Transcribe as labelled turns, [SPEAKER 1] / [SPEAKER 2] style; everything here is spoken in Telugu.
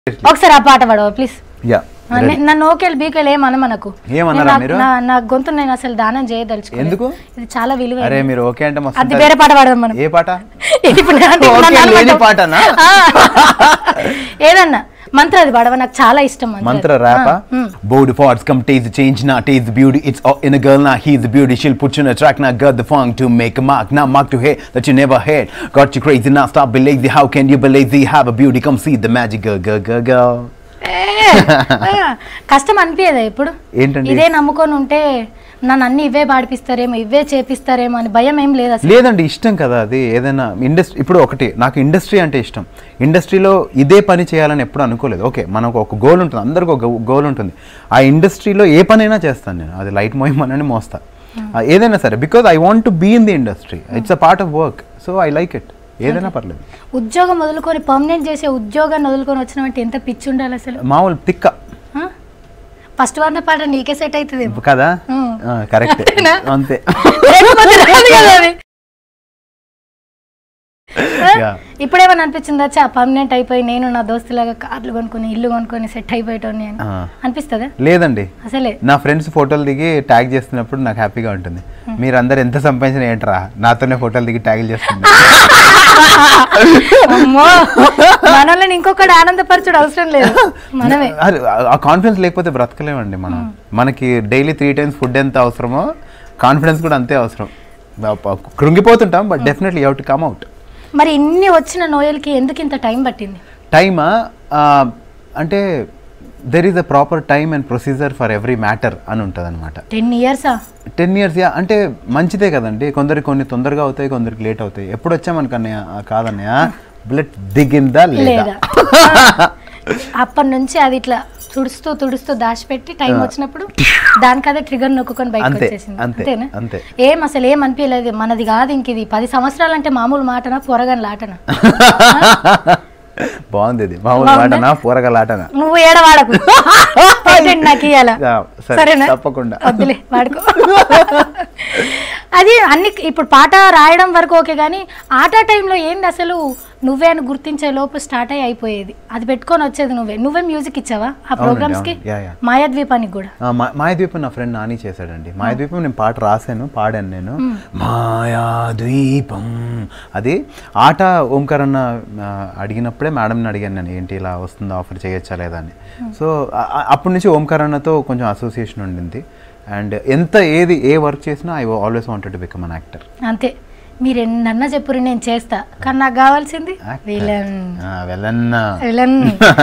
[SPEAKER 1] ఒకసారి ఆ పాట పాడవా ప్లీజ్
[SPEAKER 2] యా
[SPEAKER 1] నన్ను ఓకేలు బీకేలు ఏమన మనకు
[SPEAKER 2] ఏమన్నారా
[SPEAKER 1] నేను నా-
[SPEAKER 2] మీరు?
[SPEAKER 1] నా- నా గొంతు నేను అసలు దానం చేయదలుచుకోలేదు
[SPEAKER 2] ఎందుకు?
[SPEAKER 1] ఇది చాలా విలువ
[SPEAKER 2] అరే మీరు ఓకే అంటే మస్తు
[SPEAKER 1] అది
[SPEAKER 2] ఉంటది.
[SPEAKER 1] వేరే పాట పాడదాం మనం
[SPEAKER 2] ఏ పాట
[SPEAKER 1] ఇప్పుడు నేను అంటే
[SPEAKER 2] ఓకే
[SPEAKER 1] నన్ను
[SPEAKER 2] లేని
[SPEAKER 1] అనమంటావు.
[SPEAKER 2] పాటనా?
[SPEAKER 1] ఆ. ఏదన్నా మంత్ర అది పాడవ నాకు చాలా ఇష్టం మంత్ర
[SPEAKER 2] మంత్ర ర్యాప్ బోర్డ్ ఫార్ట్స్ కమ్ టేజ్ చేంజ్ నా టేజ్ beauty it's in a girl నా హీస్ బ్యూటీ షిల్ పుట్ యు ట్రాక్ నా గట్ ద ఫాంగ్ to make a mark now mark to hate that you never had got you crazy now stop be lazy how can you be lazy have a beauty come see the magic girl girl girl girl
[SPEAKER 1] ఏ, ఆ, కష్టం అనిపించదా ఇప్పుడు
[SPEAKER 2] ఏంటండి?
[SPEAKER 1] ఇదే నమ్ముకొని ఉంటే నన్ను అన్ని ఇవే పాడిపిస్తారేమో ఇవే చేపిస్తారేమో అని భయం ఏం లేదు అసలు
[SPEAKER 2] లేదండి ఇష్టం కదా అది ఏదైనా ఇండస్ట్రీ ఇప్పుడు ఒకటి నాకు ఇండస్ట్రీ అంటే ఇష్టం ఇండస్ట్రీలో ఇదే పని చేయాలని ఎప్పుడు అనుకోలేదు ఓకే మనకు ఒక గోల్ ఉంటుంది అందరికి ఒక గోల్ ఉంటుంది ఆ ఇండస్ట్రీలో ఏ పనైనా చేస్తాను నేను అది లైట్ మోయమని మోస్తా ఆ, ఏదైనా సరే because I want to be in the industry it's a part of work so I like it ఏదైనా పర్లేదు
[SPEAKER 1] ఉద్యోగం వదులుకొని పర్మనెంట్ చేసే ఉద్యోగాన్ని వదులుకొని వచ్చినామంటే ఎంత పిచ్చి ఉండాలి అసలు
[SPEAKER 2] మామూలు తిక్క
[SPEAKER 1] ఫస్ట్ వంద పాట నీకే సెట్ అవుతుంది
[SPEAKER 2] కదా
[SPEAKER 1] Hmm.
[SPEAKER 2] కరెక్ట్
[SPEAKER 1] అంతేనా?
[SPEAKER 2] అంతే
[SPEAKER 1] లేకపోతే రాదు కదా అది.
[SPEAKER 2] Yeah.
[SPEAKER 1] ఇప్పుడేమని అనిపించిందా చా పర్మనెంట్ అయిపోయి నేను నా దోస్తులాగా కార్లు కొనుక్కొని ఇల్లు కొనుక్కొని సెట్ అయిపోయేటోని అని
[SPEAKER 2] ఆ.
[SPEAKER 1] అనిపిస్తుందా
[SPEAKER 2] లేదండి
[SPEAKER 1] అసలే
[SPEAKER 2] నా ఫ్రెండ్స్ ఫోటోలు దిగి ట్యాగ్ చేస్తున్నప్పుడు నాకు హ్యాపీగా ఉంటుంది మీరందరూ ఎంత సంపాదించిన ఏంట్రా నాతోనే ఫోటోలు దిగి ట్యాగ్ చేస్తుంది
[SPEAKER 1] అమ్మో మనల్ని ఇంకొకటి ఆనందపరచుడు అవసరం లేదు మనమే
[SPEAKER 2] అది ఆ కాన్ఫిడెన్స్ లేకపోతే బ్రతకలేమండి మనం మనకి డైలీ త్రీ టైమ్స్ ఫుడ్ ఎంత అవసరమో కాన్ఫిడెన్స్ కూడా అంతే అవసరం కృంగిపోతుంటాం but definitely how to come out
[SPEAKER 1] మరి ఇన్ని వచ్చిన నోయలకి ఎందుకు ఇంత టైం పట్టింది
[SPEAKER 2] టైమా అంటే there is a proper time and procedure for every matter అని ఉంటుంది అనమాట
[SPEAKER 1] టెన్ ఇయర్సా
[SPEAKER 2] టెన్ ఇయర్స్ యా అంటే మంచిదే కదండి కొందరికి కొన్ని తొందరగా అవుతాయి కొందరికి లేట్ అవుతాయి ఎప్పుడు వచ్చామనుకన్నయ్య ఆ, కాదన్నయ్య బ్లడ్ దిగిందా లేదా
[SPEAKER 1] లేదా అప్పటి నుంచి అది ఇట్లా తుడుస్తూ తుడుస్తూ దాచిపెట్టి టైం వచ్చినప్పుడు దానికి అదే ట్రిగర్ నొక్కుకొని బయటకు
[SPEAKER 2] అంతే,
[SPEAKER 1] వచ్చేసింది
[SPEAKER 2] అంతే,
[SPEAKER 1] అంతేనా
[SPEAKER 2] అంతే.
[SPEAKER 1] ఏం అసలు ఏం అనిపించలేదు మనది కాదు ఇంక ఇది పది సంవత్సరాలు అంటే మామూలు మాటనా పొరగని లాటనా
[SPEAKER 2] బాగుంది ఇది మామూలు
[SPEAKER 1] బాగుందా?
[SPEAKER 2] మాటనా పూరగలాటనా
[SPEAKER 1] నువ్వు ఏడవాడకు Patent నాకు ఇయ్యాల
[SPEAKER 2] యా, సరే,
[SPEAKER 1] సరేనా
[SPEAKER 2] తప్పకుండా.
[SPEAKER 1] వద్దులే వాడుకో అది అన్ని ఇప్పుడు పాట రాయడం వరకు ఓకే కానీ ఆట టైంలో ఏంది అసలు నువ్వే అని గుర్తించే లోపు స్టార్ట్ అయ్యి అయిపోయేది అది పెట్టుకొని వచ్చేది నువ్వే నువ్ే మ్యూజిక్ ఇచ్చావా ఆ ప్రోగ్రామ్స్ కి
[SPEAKER 2] అవును. Yeah, yeah.
[SPEAKER 1] మాయాద్వీపానికి కూడా
[SPEAKER 2] ఆ, మా- మాయాద్వీపం నా ఫ్రెండ్ నాని చేశాడండి మాయాద్వీపం నేను పాట రాశాను పాడాను నేను మాయాద్వీపం అది ఆట ఓంకార్ అన్న ఆ, అడిగినప్పుడే మేడంని అడిగాను నేను ఏంటి ఇలా వస్తుందో ఆఫర్ చేయొచ్చా లేదా అని సో ఆ- ఆ- అప్పటి నుంచి ఓంకార్ అన్నతో కొంచెం అసోసియేషన్ ఉండింది అండ్ ఎంత ఏది ఏ వర్క్ చేసినా I always wanted to become an actor
[SPEAKER 1] అంతే మీరు ఎన్నన్నా చెప్పురు నేను చేస్తా కానీ నాకు కావాల్సింది విలన్
[SPEAKER 2] వెళ్ళన్నా
[SPEAKER 1] విలన్